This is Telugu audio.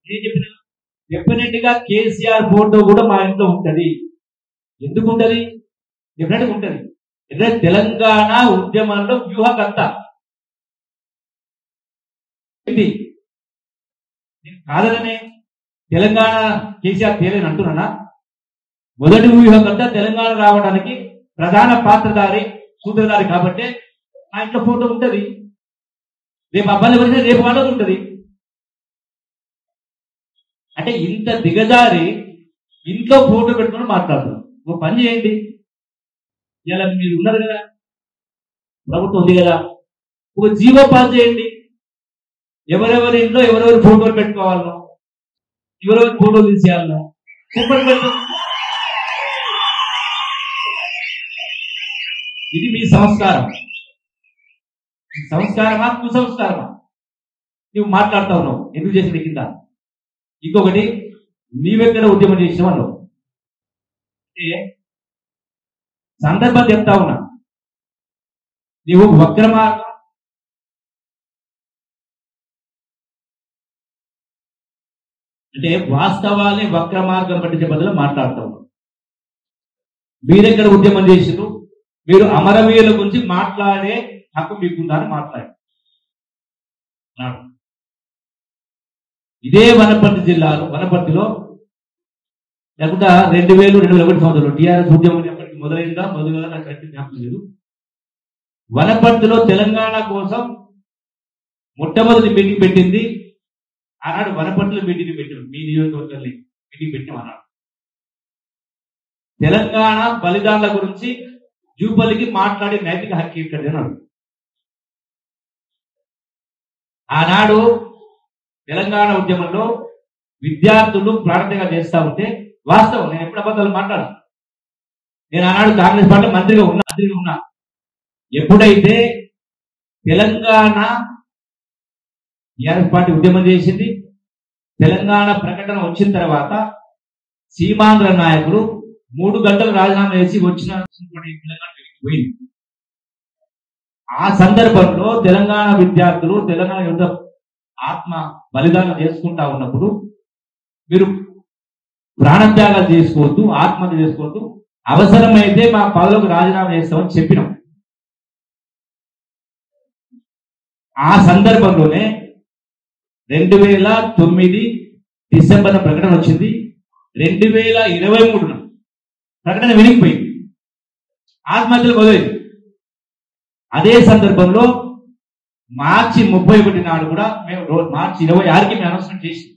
ఏం చెప్పిన డెఫినెట్ గా కేసీఆర్ ఫోటో కూడా మా ఇంట్లో ఉంటది ఎందుకు ఉంటది డెఫినెట్ గా ఉంటది ఎందుకంటే తెలంగాణ ఉద్యమంలో వ్యూహకర్త ఇది నేను కాదననే తెలంగాణ కేసీఆర్ తేలేని అంటున్నానా మొదటి వ్యూహకర్త తెలంగాణ రావడానికి ప్రధాన పాత్రధారి సూత్రధారి కాబట్టి ఆ ఇంట్లో ఫోటో ఉంటది రేపు అబ్బాయిలు పడితే రేపు వాళ్ళది ఉంటది అంటే ఇంత దిగజారి ఇంట్లో ఫోటో పెట్టుకుని మాట్లాడుతున్నాం ఒక పని చేయండి ఇలా మీరు ఉన్నారు కదా ప్రభుత్వం ఉంది కదా ఒక జీవో పాస్ చేయండి ఎవరెవరి ఇంట్లో ఎవరెవరి ఫోటోలు పెట్టుకోవాలనో ఎవరెవరి ఫోటోలు తీసేయాలనో చెప్పండి పెట్టు ఇది మీ సంస్కారం ఈ సంస్కారమా కుసంస్కారమా నువ్వు మాట్లాడుతా ఉన్నావు ఎందుకు చేసిన కింద ఇంకొకటి నీవెక్కడ ఉద్యమం చేసినావు అన్నావు అంటే సందర్భం చెప్తా ఉన్నా నీవు వక్ర మార్గం అంటే వాస్తవాన్ని వక్ర మార్గం పట్టించే బదులు మాట్లాడుతూ ఉన్నాం మీరెక్కడ ఉద్యమం చేసిరు మీరు అమరవీరుల గురించి మాట్లాడే హక్కు మీకుందని మాట్లాడారు అన్నాడు. ఇదే వనపర్తి జిల్లాలో వనపర్తిలో లేకుండా రెండు వేలు రెండు వేల ఒకటి సంవత్సరంలో టీఆర్ఎస్ ఉద్యమం ఎప్పటికి మొదలైందా మొదలుగా నాకు కరెక్ట్ జ్ఞాపకం లేదు వనపర్తిలో తెలంగాణ కోసం మొట్టమొదటి మీటింగ్ పెట్టింది ఆనాడు వనపర్తిలో మీటింగ్ పెట్టాం మీ నియోజకవర్గాన్ని మీటింగ్ పెట్టాం అన్నాడు తెలంగాణ బలిదానుల గురించి జూపల్లికి మాట్లాడే నైతిక హక్కు ఇక్కడ అన్నాడు ఆనాడు తెలంగాణ ఉద్యమంలో విద్యార్థులు ప్రారంభంగా చేస్తా ఉంటే వాస్తవం నేను ఎప్పుడు అబద్ధాలు మాట్లాడు నేను ఆనాడు కాంగ్రెస్ పార్టీ మంత్రిగా ఉన్నా మంత్రిగా ఉన్నా ఎప్పుడైతే తెలంగాణ టీఆర్ఎస్ పార్టీ ఉద్యమం చేసింది తెలంగాణ ప్రకటన వచ్చిన తర్వాత సీమాంధ్ర నాయకులు మూడు గంటలు రాజీనామా చేసి వచ్చిన తెలంగాణ పోయింది ఆ సందర్భంలో తెలంగాణ విద్యార్థులు తెలంగాణ యుద్ధ ఆత్మ బలిదానం చేసుకుంటా ఉన్నప్పుడు మీరు ప్రాణత్యాగాలు చేసుకోవద్దు ఆత్మహత్య చేసుకోవద్దు అవసరమైతే మా పదవులకు రాజీనామా చేస్తామని చెప్పినాం ఆ సందర్భంలోనే రెండు వేల తొమ్మిది డిసెంబర్ ప్రకటన వచ్చింది రెండు వేల ఇరవై మూడున ప్రకటన వినిగిపోయింది ఆత్మహత్యలు మొదలైంది అదే సందర్భంలో మార్చి ముప్పై ఒకటి నాడు కూడా మేము రో- మార్చి ఇరవై ఆరుకి మేము అనౌన్స్మెంట్ చేసి